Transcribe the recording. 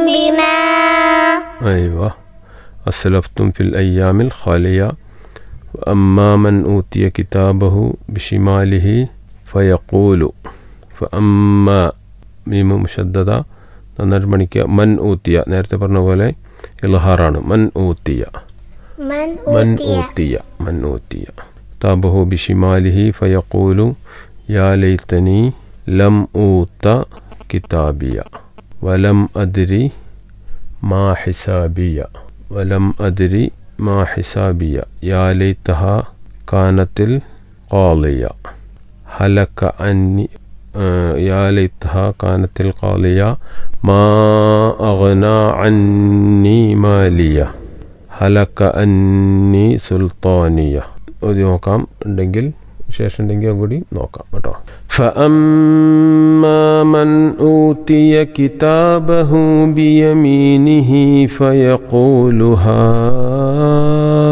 بما أيوة أسلفتم في الأيام الخالية وأما من أوتي كتابه بشماله فيقول فأما മീമ് മുഷദ്ദത നന്നായിട്ട് പഠിക്കുക മൻ ഊത്തിയ നേരത്തെ പറഞ്ഞ പോലെ ഇൽഹാറാണ് മൻ ഊത്തിയ من من أوتي أوتي من أوتي كتابه بشماله فيقول يا ليتني لم أوت كتابي ولم أدري ما حسابي ولم أدري ما حسابي يا ليتها كانت القاضية هلك عني آه، يا ليتها كانت القاضية ما أغنى عني ماليه ഹലക്ക അന്നി സുൽത്താനിയ ഓതി നോക്കാം ഉണ്ടെങ്കിൽ ശേഷം ഉണ്ടെങ്കിൽ കൂടി നോക്കാം കേട്ടോ فأما من أوتي كتابه بيمينه فيقول